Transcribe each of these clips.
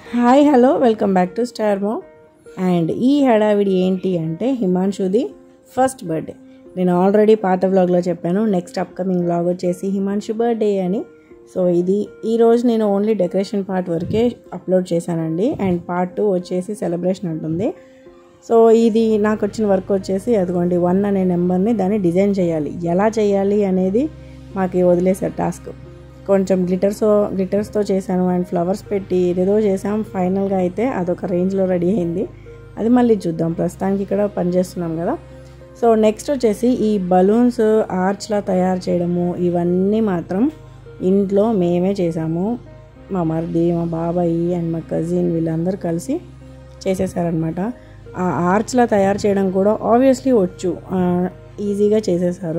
hi hello welcome back to Starmo and ఈ హడావిడి ఏంటి అంటే హిమాన్షుది ఫస్ట్ బర్త్డే నేను ఆల్రెడీ పాత వ్లాగ్లో చెప్పాను నెక్స్ట్ అప్కమింగ్ వ్లాగ్ వచ్చేసి హిమాన్షు బర్త్డే అని సో ఇది ఈరోజు నేను ఓన్లీ డెకరేషన్ పార్ట్ వరకే అప్లోడ్ చేశానండి అండ్ పార్ట్ టూ వచ్చేసి సెలబ్రేషన్ ఉంటుంది సో ఇది నాకు వచ్చిన వర్క్ వచ్చేసి అదిగోండి వన్ అనే నెంబర్ని దాన్ని డిజైన్ చేయాలి ఎలా చేయాలి అనేది మాకు వదిలేసారు టాస్క్ కొంచెం గ్లిటర్స్ గ్లిటర్స్తో చేశాను అండ్ ఫ్లవర్స్ పెట్టి ఏదేదో చేసాం ఫైనల్గా అయితే అదొక రేంజ్లో రెడీ అయింది అది మళ్ళీ చూద్దాం ప్రస్తుతానికి ఇక్కడ పనిచేస్తున్నాం కదా సో నెక్స్ట్ వచ్చేసి ఈ బలూన్స్ ఆర్చ్లా తయారు చేయడము ఇవన్నీ మాత్రం ఇంట్లో మేమే చేసాము మా మరిది మా బాబాయి అండ్ మా కజిన్ వీళ్ళందరూ కలిసి చేసేసారనమాట ఆ ఆర్చ్లా తయారు చేయడం కూడా ఆబ్వియస్లీ వచ్చు ఈజీగా చేసేసారు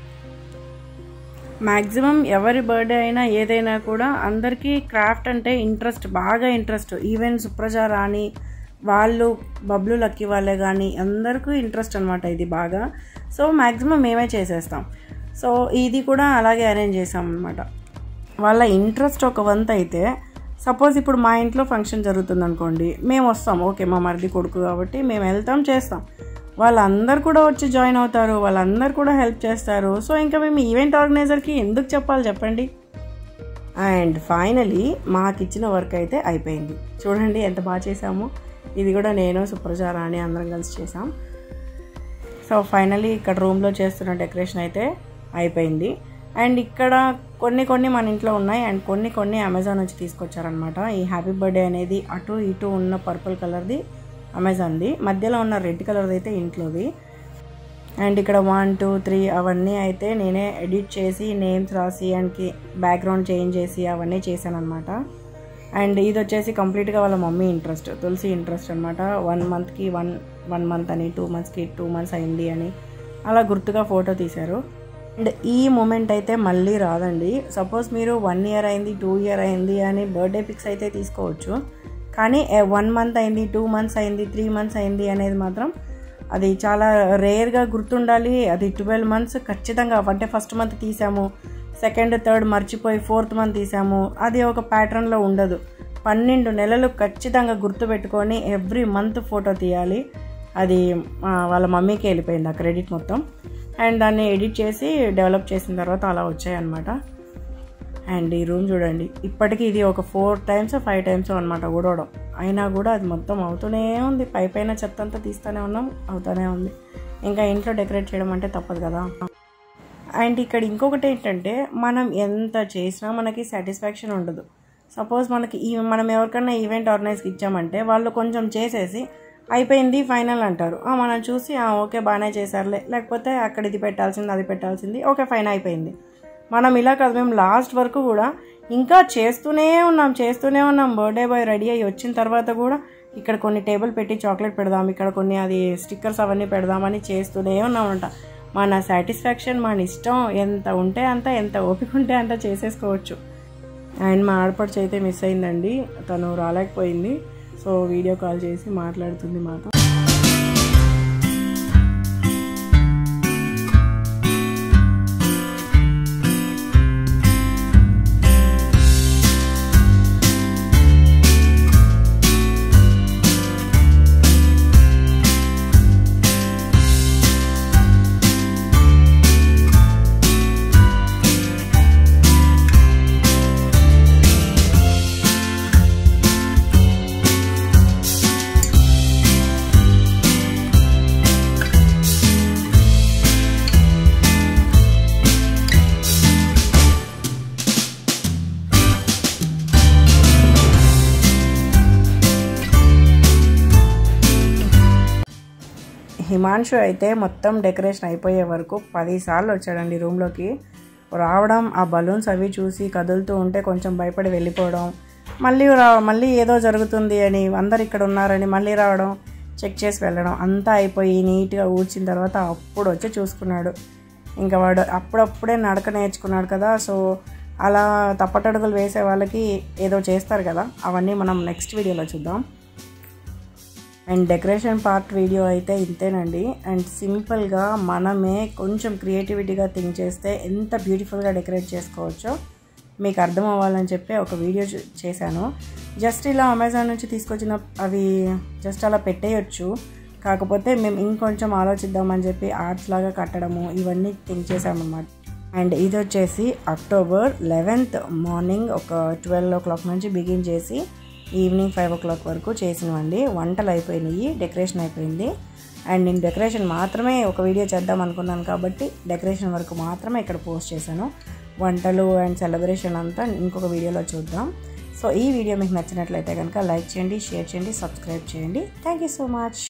మ్యాక్సిమం ఎవరి బర్త్డే అయినా ఏదైనా కూడా అందరికీ క్రాఫ్ట్ అంటే ఇంట్రెస్ట్ బాగా ఇంట్రెస్ట్ ఈవెన్ సుప్రజ రాణి వాళ్ళు బబ్లు లక్కీ వాళ్ళే కానీ అందరికీ ఇంట్రెస్ట్ అనమాట ఇది బాగా సో మ్యాక్సిమం మేమే చేసేస్తాం సో ఇది కూడా అలాగే అరేంజ్ చేసాం అనమాట వాళ్ళ ఇంట్రెస్ట్ ఒక వంత అయితే సపోజ్ ఇప్పుడు మా ఇంట్లో ఫంక్షన్ జరుగుతుంది అనుకోండి మేము వస్తాం ఓకే మా మరిది కొడుకు కాబట్టి మేము వెళ్తాం చేస్తాం వాళ్ళందరూ కూడా వచ్చి జాయిన్ అవుతారు వాళ్ళందరూ కూడా హెల్ప్ చేస్తారు సో ఇంకా మేము ఈవెంట్ ఆర్గనైజర్కి ఎందుకు చెప్పాలి చెప్పండి అండ్ ఫైనలీ మాకు ఇచ్చిన వర్క్ అయితే అయిపోయింది చూడండి ఎంత బాగా చేసాము ఇది కూడా నేను సుప్రజ రాణి అందరం కలిసి చేసాం సో ఫైనలీ ఇక్కడ రూమ్లో చేస్తున్న డెకరేషన్ అయితే అయిపోయింది అండ్ ఇక్కడ కొన్ని కొన్ని మన ఇంట్లో ఉన్నాయి అండ్ కొన్ని కొన్ని అమెజాన్ నుంచి తీసుకొచ్చారనమాట ఈ హ్యాపీ బర్త్డే అనేది అటు ఇటు ఉన్న పర్పుల్ కలర్ది అమెజాన్ది మధ్యలో ఉన్న రెడ్ కలర్ది అయితే ఇంట్లోది అండ్ ఇక్కడ వన్ టూ త్రీ అవన్నీ అయితే నేనే ఎడిట్ చేసి నేమ్స్ రాసి అండ్కి బ్యాక్గ్రౌండ్ చేంజ్ చేసి అవన్నీ చేశాను అనమాట అండ్ ఇది వచ్చేసి కంప్లీట్గా వాళ్ళ మమ్మీ ఇంట్రెస్ట్ తులసి ఇంట్రెస్ట్ అనమాట వన్ మంత్కి వన్ వన్ మంత్ అని టూ మంత్స్కి టూ మంత్స్ అయింది అని అలా గుర్తుగా ఫోటో తీశారు అండ్ ఈ మూమెంట్ అయితే మళ్ళీ రాదండి సపోజ్ మీరు వన్ ఇయర్ అయింది టూ ఇయర్ అయింది అని బర్త్డే పిక్స్ అయితే తీసుకోవచ్చు కానీ వన్ మంత్ అయింది టూ మంత్స్ అయింది త్రీ మంత్స్ అయింది అనేది మాత్రం అది చాలా రేర్గా గుర్తుండాలి అది ట్వెల్వ్ మంత్స్ ఖచ్చితంగా అంటే ఫస్ట్ మంత్ తీసాము సెకండ్ థర్డ్ మర్చిపోయి ఫోర్త్ మంత్ తీసాము అది ఒక ప్యాటర్న్లో ఉండదు పన్నెండు నెలలు ఖచ్చితంగా గుర్తుపెట్టుకొని ఎవ్రీ మంత్ ఫోటో తీయాలి అది వాళ్ళ మమ్మీకి వెళ్ళిపోయింది ఆ క్రెడిట్ మొత్తం అండ్ దాన్ని ఎడిట్ చేసి డెవలప్ చేసిన తర్వాత అలా వచ్చాయన్నమాట అండ్ ఈ రూమ్ చూడండి ఇప్పటికీ ఇది ఒక ఫోర్ టైమ్స్ ఫైవ్ టైమ్స్ అనమాట ఊడవడం అయినా కూడా అది మొత్తం అవుతూనే ఉంది పై పైన చెత్త అంతా తీస్తూనే ఉన్నాం అవుతూనే ఉంది ఇంకా ఇంట్లో డెకరేట్ చేయడం అంటే తప్పదు కదా అండ్ ఇక్కడ ఇంకొకటి ఏంటంటే మనం ఎంత చేసినా మనకి సాటిస్ఫాక్షన్ ఉండదు సపోజ్ మనకి ఈ మనం ఎవరికైనా ఈవెంట్ ఆర్గనైజ్కి ఇచ్చామంటే వాళ్ళు కొంచెం చేసేసి అయిపోయింది ఫైనల్ అంటారు మనం చూసి ఓకే బాగానే చేశారులే లేకపోతే అక్కడ ఇది పెట్టాల్సింది అది పెట్టాల్సింది ఓకే ఫైన్ అయిపోయింది మనం ఇలా కాదు మేము లాస్ట్ వరకు కూడా ఇంకా చేస్తూనే ఉన్నాం చేస్తూనే ఉన్నాం బర్త్డే బాయ్ రెడీ అయ్యి వచ్చిన తర్వాత కూడా ఇక్కడ కొన్ని టేబుల్ పెట్టి చాక్లెట్ పెడదాం ఇక్కడ కొన్ని అది స్టిక్కర్స్ అవన్నీ పెడదామని చేస్తూనే ఉన్నామంట మన సాటిస్ఫాక్షన్ మన ఇష్టం ఎంత ఉంటే అంత ఎంత ఓపిక ఉంటే అంత చేసేసుకోవచ్చు అండ్ మా ఆడపడుచు అయితే మిస్ అయిందండి తను రాలేకపోయింది సో వీడియో కాల్ చేసి మాట్లాడుతుంది మాతో హిమాంశు అయితే మొత్తం డెకరేషన్ అయిపోయే వరకు పదిసార్లు వచ్చాడండి రూమ్లోకి రావడం ఆ బలూన్స్ అవి చూసి కదులుతూ ఉంటే కొంచెం భయపడి వెళ్ళిపోవడం మళ్ళీ రా మళ్ళీ ఏదో జరుగుతుంది అని అందరు ఇక్కడ ఉన్నారని మళ్ళీ రావడం చెక్ చేసి వెళ్ళడం అంతా అయిపోయి నీట్గా ఊడ్చిన తర్వాత అప్పుడు వచ్చి చూసుకున్నాడు ఇంకా వాడు అప్పుడప్పుడే నడక నేర్చుకున్నాడు కదా సో అలా తప్పటడుగులు వేసే వాళ్ళకి ఏదో చేస్తారు కదా అవన్నీ మనం నెక్స్ట్ వీడియోలో చూద్దాం అండ్ డెకరేషన్ పార్ట్ వీడియో అయితే ఇంతేనండి అండ్ సింపుల్గా మనమే కొంచెం క్రియేటివిటీగా థింక్ చేస్తే ఎంత బ్యూటిఫుల్గా డెకరేట్ చేసుకోవచ్చో మీకు అర్థం అవ్వాలని చెప్పి ఒక వీడియో చేశాను జస్ట్ ఇలా అమెజాన్ నుంచి తీసుకొచ్చిన అవి జస్ట్ అలా పెట్టేయచ్చు కాకపోతే మేము ఇంకొంచెం ఆలోచిద్దామని చెప్పి ఆర్ట్స్ లాగా కట్టడము ఇవన్నీ థింక్ చేసామన్నమాట అండ్ ఇది వచ్చేసి అక్టోబర్ లెవెన్త్ మార్నింగ్ ఒక ట్వెల్వ్ ఓ క్లాక్ నుంచి బిగిన్ చేసి ఈవినింగ్ ఫైవ్ ఓ క్లాక్ వరకు చేసినవండి వంటలు అయిపోయినాయి డెకరేషన్ అయిపోయింది అండ్ నేను డెకరేషన్ మాత్రమే ఒక వీడియో చేద్దాం అనుకున్నాను కాబట్టి డెకరేషన్ వరకు మాత్రమే ఇక్కడ పోస్ట్ చేశాను వంటలు అండ్ సెలబ్రేషన్ అంతా ఇంకొక వీడియోలో చూద్దాం సో ఈ వీడియో మీకు నచ్చినట్లయితే కనుక లైక్ చేయండి షేర్ చేయండి సబ్స్క్రైబ్ చేయండి థ్యాంక్ యూ సో మచ్